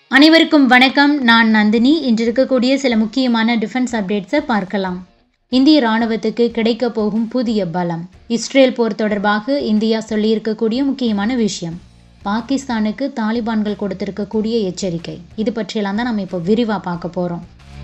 அனைவருக்கும் வணக்கம் நான் நந்தினி இன்று இருக்கக்கூடிய சில முக்கியமான டிஃபென்ஸ் அப்டேட்ஸை பார்க்கலாம் இந்திய ராணுவத்துக்கு கிடைக்க போகும் புதிய பலம் இஸ்ரேல் போர் தொடர்பாக இந்தியா சொல்லியிருக்கக்கூடிய முக்கியமான விஷயம் பாகிஸ்தானுக்கு தாலிபான்கள் கொடுத்திருக்கக்கூடிய எச்சரிக்கை இது பற்றியெல்லாம் தான் நம்ம இப்போ விரிவாக பார்க்க போகிறோம்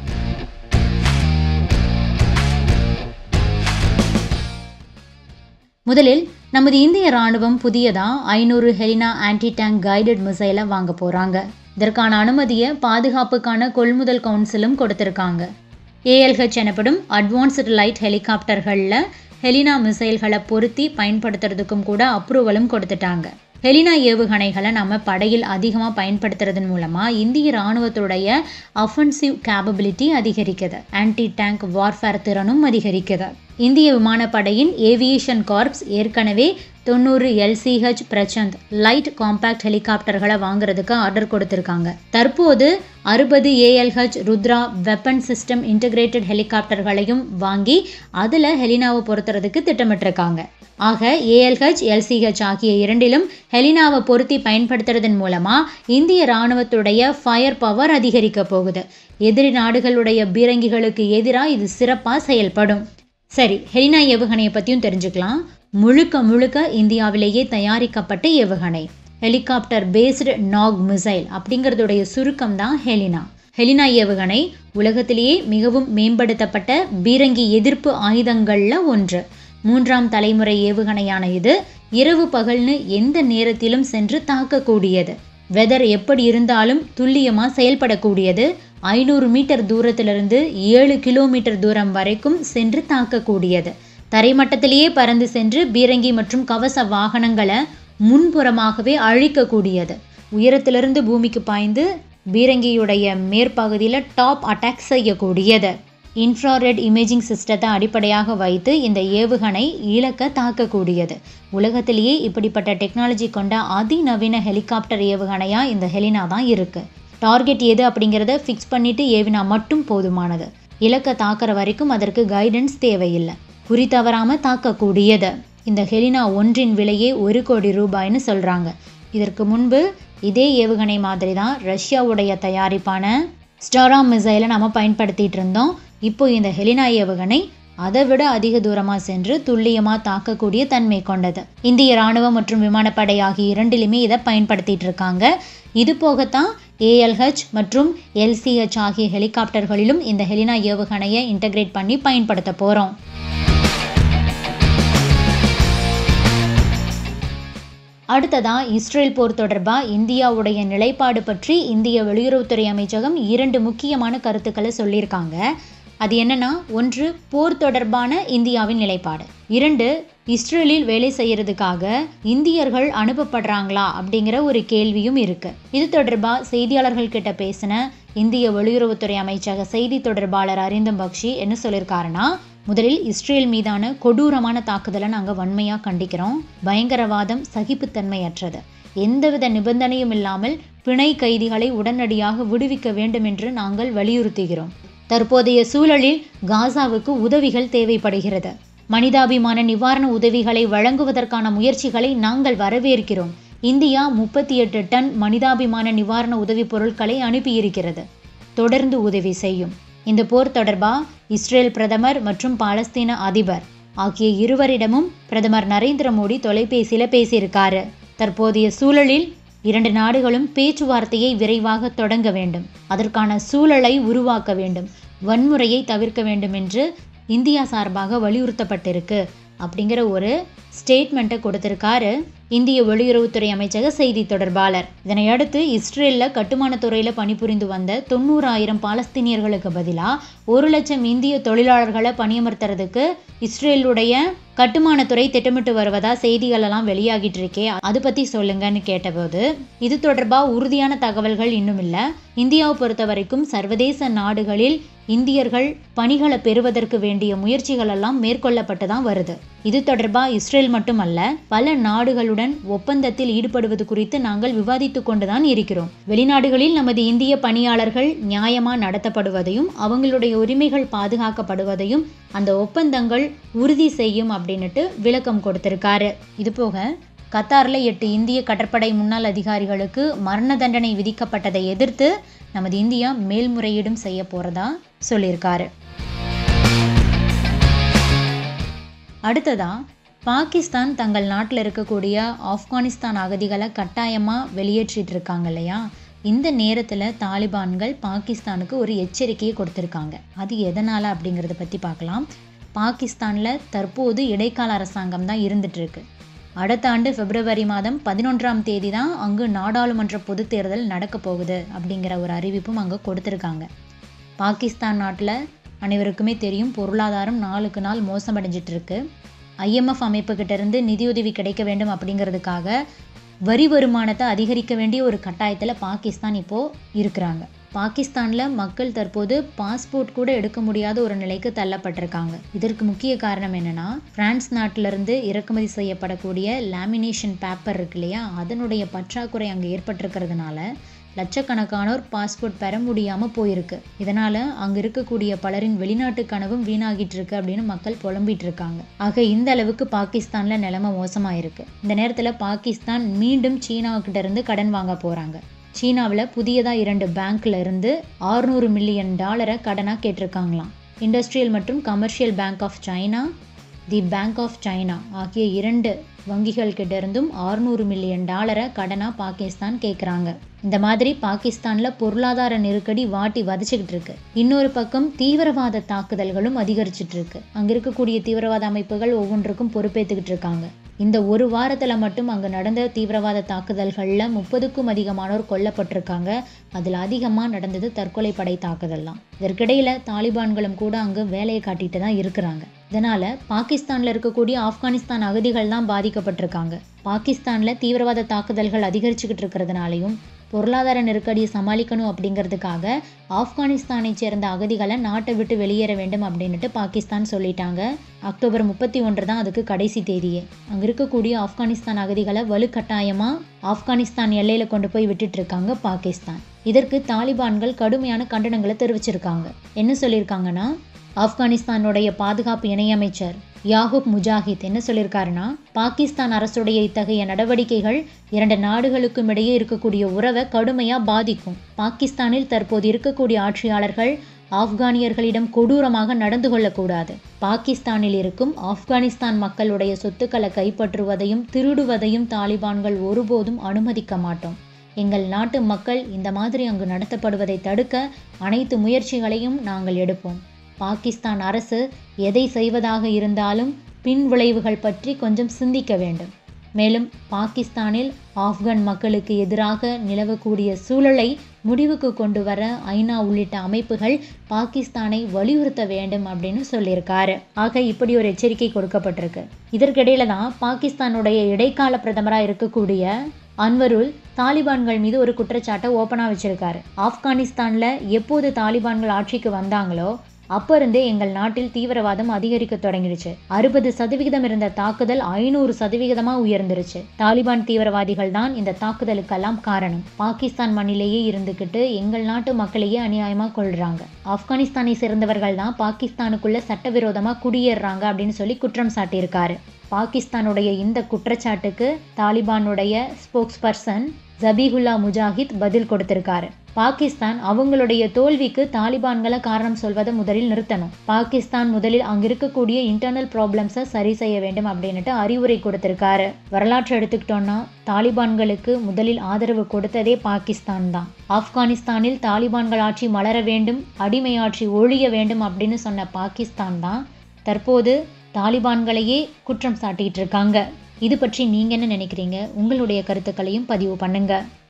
முதலில் நமது இந்திய ராணுவம் புதியதா ஐநூறு ஹெலினா ஆன்டி டேங்க் கைடட் மிசைலை வாங்க போகிறாங்க இதற்கான அனுமதியை பாதுகாப்புக்கான கொள்முதல் கவுன்சிலும் கொடுத்துருக்காங்க ஏஎல்ஹெச் எனப்படும் அட்வான்ஸ்டு லைட் ஹெலிகாப்டர்களில் ஹெலினா மிசைல்களை பொருத்தி பயன்படுத்துறதுக்கும் கூட அப்ரூவலும் கொடுத்துட்டாங்க ஹெலினா ஏவுகணைகளை நம்ம படையில் அதிகமாக பயன்படுத்துறதன் மூலமாக இந்திய இராணுவத்துடைய அஃபென்சிவ் கேபபிலிட்டி அதிகரிக்குது ஆன்டி டேங்க் வார்ஃபேர் திறனும் அதிகரிக்குது இந்திய விமானப்படையின் ஏவியேஷன் கார்ப்ஸ் ஏற்கனவே தொண்ணூறு எல்சிஹெச் பிரச்சந்த் லைட் காம்பேக்ட் ஹெலிகாப்டர்களை வாங்குறதுக்கு ஆர்டர் கொடுத்துருக்காங்க தற்போது அறுபது ALH Rudra weapon system integrated ஹெலிகாப்டர்களையும் வாங்கி அதில் ஹெலினாவை பொருத்துறதுக்கு திட்டமிட்டிருக்காங்க ஆக ஏஎல்ஹெச் எல்சிஹெச் ஆகிய இரண்டிலும் ஹெலினாவை பொருத்தி பயன்படுத்துறதன் மூலமாக இந்திய இராணுவத்துடைய ஃபயர் பவர் அதிகரிக்க போகுது எதிரி நாடுகளுடைய பீரங்கிகளுக்கு எதிராக இது சிறப்பாக செயல்படும் சரி ஹெலினா ஏவுகணையை பற்றியும் தெரிஞ்சுக்கலாம் முழுக்க முழுக்க இந்தியாவிலேயே தயாரிக்கப்பட்ட ஏவுகணை ஹெலிகாப்டர் பேஸ்டு நாக் மிசைல் அப்படிங்கிறதுடைய சுருக்கம் தான் ஹெலினா ஹெலினா ஏவுகணை உலகத்திலேயே மிகவும் மேம்படுத்தப்பட்ட பீரங்கி எதிர்ப்பு ஆயுதங்களில் ஒன்று மூன்றாம் தலைமுறை ஏவுகணையான இது இரவு பகல்னு எந்த நேரத்திலும் சென்று தாக்கக்கூடியது வெதர் எப்படி இருந்தாலும் துல்லியமாக செயல்படக்கூடியது ஐநூறு மீட்டர் தூரத்திலிருந்து ஏழு கிலோமீட்டர் தூரம் வரைக்கும் சென்று தாக்கக்கூடியது தரைமட்டத்திலேயே பறந்து சென்று பீரங்கி மற்றும் கவச வாகனங்களை முன்புறமாகவே அழிக்கக்கூடியது உயரத்திலிருந்து பூமிக்கு பாய்ந்து பீரங்கியுடைய மேற்பகுதியில் டாப் அட்டாக் செய்யக்கூடியது இன்ஃப்ராரெட் இமேஜிங் சிஸ்டத்தை அடிப்படையாக வைத்து இந்த ஏவுகணை இலக்க தாக்கக்கூடியது உலகத்திலேயே இப்படிப்பட்ட டெக்னாலஜி கொண்ட அதிநவீன ஹெலிகாப்டர் ஏவுகணையாக இந்த ஹெலினா தான் இருக்குது டார்கெட் எது அப்படிங்கிறத ஃபிக்ஸ் பண்ணிட்டு ஏவினா மட்டும் போதுமானது இலக்கை தாக்குற வரைக்கும் அதற்கு கைடன்ஸ் தேவையில்லை குறி தவறாமல் தாக்கக்கூடியது இந்த ஹெலினா ஒன்றின் விலையே ஒரு கோடி ரூபாய்னு சொல்கிறாங்க இதற்கு முன்பு இதே ஏவுகணை மாதிரி தான் ரஷ்யாவுடைய தயாரிப்பான ஸ்டாரா மிசைலை நம்ம பயன்படுத்திகிட்டு இருந்தோம் இப்போ இந்த ஹெலினா ஏவுகணை அதை விட அதிக தூரமாக சென்று துல்லியமாக தாக்கக்கூடிய தன்மை கொண்டது இந்திய இராணுவம் மற்றும் விமானப்படை ஆகிய இரண்டிலுமே இதை பயன்படுத்திட்டு இருக்காங்க இது போகத்தான் ஏஎல்ஹெச் மற்றும் எல்சிஹெச் ஆகிய ஹெலிகாப்டர்களிலும் இந்த ஹெலினா ஏவுகணையை இன்டகிரேட் பண்ணி பயன்படுத்த போகிறோம் அடுத்ததா இஸ்ரேல் போர் தொடர்பாக இந்தியாவுடைய நிலைப்பாடு பற்றி இந்திய வெளியுறவுத்துறை அமைச்சகம் இரண்டு முக்கியமான கருத்துக்களை சொல்லியிருக்காங்க அது என்னன்னா ஒன்று போர் தொடர்பான இந்தியாவின் நிலைப்பாடு இரண்டு இஸ்ரேலில் வேலை செய்யறதுக்காக இந்தியர்கள் அனுப்பப்படுறாங்களா அப்படிங்கிற ஒரு கேள்வியும் இருக்கு இது தொடர்பாக செய்தியாளர்கள் கிட்ட பேசின இந்திய வெளியுறவுத்துறை அமைச்சக செய்தி தொடர்பாளர் அரிந்தம் பக்ஷி என்ன சொல்லியிருக்காருன்னா முதலில் இஸ்ரேல் மீதான கொடூரமான தாக்குதலை நாங்கள் வன்மையாக கண்டிக்கிறோம் பயங்கரவாதம் சகிப்புத்தன்மையற்றது எந்தவித நிபந்தனையும் இல்லாமல் பிணை கைதிகளை உடனடியாக விடுவிக்க வேண்டும் என்று நாங்கள் வலியுறுத்துகிறோம் தற்போதைய சூழலில் காசாவுக்கு உதவிகள் தேவைப்படுகிறது மனிதாபிமான நிவாரண உதவிகளை வழங்குவதற்கான முயற்சிகளை நாங்கள் வரவேற்கிறோம் இந்தியா முப்பத்தி எட்டு டன் மனிதாபிமான நிவாரண உதவி பொருட்களை அனுப்பியிருக்கிறது தொடர்ந்து உதவி செய்யும் இந்த போர் தொடர்பாக இஸ்ரேல் பிரதமர் மற்றும் பாலஸ்தீன அதிபர் ஆகிய இருவரிடமும் பிரதமர் நரேந்திர மோடி தொலைபேசியில் பேசியிருக்காரு தற்போதைய சூழலில் இரண்டு நாடுகளும் பேச்சுவார்த்தையை விரைவாக தொடங்க வேண்டும் அதற்கான சூழலை உருவாக்க வேண்டும் வன்முறையை தவிர்க்க வேண்டும் என்று இந்தியா சார்பாக வலியுறுத்தப்பட்டிருக்கு அப்படிங்கிற ஒரு ஸ்டேட்மெண்ட்டை கொடுத்திருக்காரு இந்திய வெளியுறவுத்துறை அமைச்சக செய்தி தொடர்பாளர் இதனையடுத்து இஸ்ரேலில் கட்டுமானத் துறையில் பணிபுரிந்து வந்த தொண்ணூறாயிரம் பாலஸ்தீனியர்களுக்கு பதிலாக ஒரு லட்சம் இந்திய தொழிலாளர்களை பணியமர்த்துறதுக்கு இஸ்ரேலுடைய கட்டுமானத்துறை திட்டமிட்டு வருவதா செய்திகள் எல்லாம் வெளியாகிட்டு இருக்கே அது பற்றி சொல்லுங்கன்னு கேட்டபோது இது தொடர்பாக உறுதியான தகவல்கள் இன்னும் இல்லை இந்தியாவை பொறுத்த வரைக்கும் சர்வதேச நாடுகளில் இந்தியர்கள் பணிகளை பெறுவதற்கு வேண்டிய முயற்சிகள் எல்லாம் மேற்கொள்ளப்பட்டு தான் வருது இது தொடர்பாக இஸ்ரேல் மட்டுமல்ல பல நாடுகளுடன் ஒப்பந்தத்தில் ஈடுபடுவது குறித்து நாங்கள் விவாதித்து கொண்டுதான் இருக்கிறோம் வெளிநாடுகளில் நமது இந்திய பணியாளர்கள் நியாயமாக நடத்தப்படுவதையும் அவங்களுடைய உரிமைகள் பாதுகாக்கப்படுவதையும் அந்த ஒப்பந்தங்கள் உறுதி செய்யும் அப்படின்னுட்டு விளக்கம் கொடுத்திருக்காரு இது போக கத்தாரில் எட்டு இந்திய கடற்படை முன்னாள் அதிகாரிகளுக்கு மரண தண்டனை விதிக்கப்பட்டதை எதிர்த்து நமது இந்தியா மேல்முறையீடும் செய்ய போகிறதா சொல்லியிருக்காரு அடுத்ததா பாகிஸ்தான் தங்கள் நாட்டில் இருக்கக்கூடிய ஆப்கானிஸ்தான் அகதிகளை கட்டாயமாக வெளியேற்றிட்டு இருக்காங்க இல்லையா இந்த நேரத்தில் தாலிபான்கள் பாகிஸ்தானுக்கு ஒரு எச்சரிக்கையை கொடுத்துருக்காங்க அது எதனால் அப்படிங்கிறத பற்றி பார்க்கலாம் பாகிஸ்தானில் தற்போது இடைக்கால அரசாங்கம் தான் இருந்துகிட்ருக்கு அடுத்த ஆண்டு பிப்ரவரி மாதம் பதினொன்றாம் தேதி தான் அங்கு நாடாளுமன்ற பொதுத் தேர்தல் நடக்க போகுது அப்படிங்கிற ஒரு அறிவிப்பும் அங்கே கொடுத்துருக்காங்க பாகிஸ்தான் நாட்டில் அனைவருக்குமே தெரியும் பொருளாதாரம் நாளுக்கு நாள் மோசமடைஞ்சிட்டு இருக்கு ஐஎம்எஃப் அமைப்புக்கிட்ட இருந்து நிதியுதவி கிடைக்க வேண்டும் அப்படிங்கிறதுக்காக வரி வருமானத்தை அதிகரிக்க வேண்டிய ஒரு கட்டாயத்தில் பாகிஸ்தான் இப்போது இருக்கிறாங்க பாகிஸ்தானில் மக்கள் தற்போது பாஸ்போர்ட் கூட எடுக்க முடியாத ஒரு நிலைக்கு தள்ளப்பட்டிருக்காங்க இதற்கு முக்கிய காரணம் என்னென்னா பிரான்ஸ் நாட்டிலிருந்து இறக்குமதி செய்யப்படக்கூடிய லேமினேஷன் பேப்பர் இருக்கு இல்லையா அதனுடைய பற்றாக்குறை அங்கே ஏற்பட்டிருக்கிறதுனால லட்சக்கணக்கானோர் பாஸ்போர்ட் பெற முடியாமல் போயிருக்கு இதனால் அங்கே இருக்கக்கூடிய பலரின் வெளிநாட்டு கனவும் வீணாகிட்டு இருக்கு அப்படின்னு மக்கள் புலம்பிட்டு இருக்காங்க ஆக இந்த அளவுக்கு பாகிஸ்தானில் நிலைமை மோசமாக இருக்கு இந்த நேரத்தில் பாகிஸ்தான் மீண்டும் சீனாவுக்கிட்ட இருந்து கடன் வாங்க போகிறாங்க சீனாவில் புதியதாக இரண்டு பேங்க்ல இருந்து ஆறுநூறு மில்லியன் டாலரை கடனாக கேட்டிருக்காங்களாம் இண்டஸ்ட்ரியல் மற்றும் commercial bank of China the bank of China ஆகிய இரண்டு வங்கிகள் கிட்ட இருந்தும் ஆறுநூறு மில்லியன் டாலரை கடனாக பாகிஸ்தான் கேட்குறாங்க இந்த மாதிரி பாகிஸ்தானில் பொருளாதார நெருக்கடி வாட்டி வதச்சிக்கிட்டு இருக்கு இன்னொரு பக்கம் தீவிரவாத தாக்குதல்களும் அதிகரிச்சிட்டு இருக்கு அங்கே இருக்கக்கூடிய தீவிரவாத அமைப்புகள் ஒவ்வொன்றுக்கும் பொறுப்பேற்றுக்கிட்டு இருக்காங்க இந்த ஒரு வாரத்தில் மட்டும் அங்கே நடந்த தீவிரவாத தாக்குதல்களில் முப்பதுக்கும் அதிகமானோர் கொல்லப்பட்டிருக்காங்க அதில் அதிகமாக நடந்தது தற்கொலை படை தாக்குதல் தான் இதற்கிடையில் தாலிபான்களும் கூட அங்கே வேலையை காட்டிட்டு தான் இருக்கிறாங்க இதனால் பாகிஸ்தானில் இருக்கக்கூடிய ஆப்கானிஸ்தான் அகதிகள் தான் பாதிக்கப்பட்டிருக்காங்க பாகிஸ்தானில் தீவிரவாத தாக்குதல்கள் அதிகரிச்சுக்கிட்டு இருக்கிறதுனாலையும் பொருளாதார நெருக்கடியை சமாளிக்கணும் அப்படிங்கிறதுக்காக ஆப்கானிஸ்தானை சேர்ந்த அகதிகளை நாட்டை விட்டு வெளியேற வேண்டும் அப்படின்ட்டு பாகிஸ்தான் சொல்லிட்டாங்க அக்டோபர் முப்பத்தி ஒன்று தான் அதுக்கு கடைசி தேதியே அங்கே இருக்கக்கூடிய ஆப்கானிஸ்தான் அகதிகளை வலுக்கட்டாயமாக ஆப்கானிஸ்தான் எல்லையில் கொண்டு போய் விட்டுட்டு இருக்காங்க பாகிஸ்தான் இதற்கு தாலிபான்கள் கடுமையான கண்டனங்களை தெரிவிச்சிருக்காங்க என்ன சொல்லியிருக்காங்கன்னா ஆப்கானிஸ்தானுடைய பாதுகாப்பு இணையமைச்சர் யாகூப் முஜாஹித் என்ன சொல்லியிருக்காருன்னா பாகிஸ்தான் அரசுடைய இத்தகைய நடவடிக்கைகள் இரண்டு நாடுகளுக்கும் இடையே இருக்கக்கூடிய உறவை கடுமையாக பாதிக்கும் பாகிஸ்தானில் தற்போது இருக்கக்கூடிய ஆட்சியாளர்கள் ஆப்கானியர்களிடம் கொடூரமாக நடந்து கொள்ளக்கூடாது பாகிஸ்தானில் இருக்கும் ஆப்கானிஸ்தான் மக்களுடைய சொத்துக்களை கைப்பற்றுவதையும் திருடுவதையும் தாலிபான்கள் ஒருபோதும் அனுமதிக்க மாட்டோம் எங்கள் நாட்டு மக்கள் இந்த மாதிரி அங்கு நடத்தப்படுவதை தடுக்க அனைத்து முயற்சிகளையும் நாங்கள் எடுப்போம் பாகிஸ்தான் அரசு எதை செய்வதாக இருந்தாலும் பின் விளைவுகள் பற்றி கொஞ்சம் சிந்திக்க வேண்டும் மேலும் பாகிஸ்தானில் ஆப்கான் மக்களுக்கு எதிராக நிலவக்கூடிய சூழலை முடிவுக்கு கொண்டு வர ஐநா உள்ளிட்ட அமைப்புகள் பாகிஸ்தானை வலியுறுத்த வேண்டும் அப்படின்னு சொல்லியிருக்காரு ஆக இப்படி ஒரு எச்சரிக்கை கொடுக்கப்பட்டிருக்கு இதற்கிடையில தான் பாகிஸ்தானுடைய இடைக்கால பிரதமராக இருக்கக்கூடிய அன்வருல் தாலிபான்கள் மீது ஒரு குற்றச்சாட்டை ஓப்பனாக வச்சிருக்காரு ஆப்கானிஸ்தானில் எப்போது தாலிபான்கள் ஆட்சிக்கு வந்தாங்களோ அப்போ இருந்தே எங்கள் நாட்டில் தீவிரவாதம் அதிகரிக்க தொடங்கிடுச்சு அறுபது சதவிகிதம் இருந்த தாக்குதல் ஐநூறு சதவிகிதமாக உயர்ந்துருச்சு தாலிபான் தீவிரவாதிகள் தான் இந்த தாக்குதலுக்கெல்லாம் காரணம் பாகிஸ்தான் மண்ணிலேயே இருந்துக்கிட்டு எங்கள் நாட்டு மக்களையே அநியாயமாக கொள்றாங்க ஆப்கானிஸ்தானை சேர்ந்தவர்கள் தான் பாகிஸ்தானுக்குள்ள சட்டவிரோதமாக குடியேறாங்க அப்படின்னு சொல்லி குற்றம் சாட்டியிருக்காரு பாகிஸ்தானுடைய இந்த குற்றச்சாட்டுக்கு தாலிபானுடைய ஸ்போக்ஸ் பர்சன் ஜபீகுல்லா முஜாஹித் பதில் கொடுத்திருக்காரு பாகிஸ்தான் அவங்களுடைய தோல்விக்கு தாலிபான்களை காரணம் சொல்வதை முதலில் நிறுத்தணும் பாகிஸ்தான் முதலில் அங்க இருக்கக்கூடிய இன்டர்னல் ப்ராப்ளம்ஸை சரி செய்ய வேண்டும் அப்படின்னுட்டு அறிவுரை கொடுத்திருக்காரு வரலாற்று எடுத்துக்கிட்டோம்னா தாலிபான்களுக்கு முதலில் ஆதரவு கொடுத்ததே பாகிஸ்தான் தான் ஆப்கானிஸ்தானில் தாலிபான்கள் ஆட்சி மலர வேண்டும் அடிமை ஆட்சி ஒழிய வேண்டும் அப்படின்னு சொன்ன பாகிஸ்தான் தான் தற்போது தாலிபான்களையே குற்றம் சாட்டிட்டு இருக்காங்க இது பற்றி நீங்க என்ன நினைக்கிறீங்க உங்களுடைய கருத்துக்களையும் பதிவு பண்ணுங்க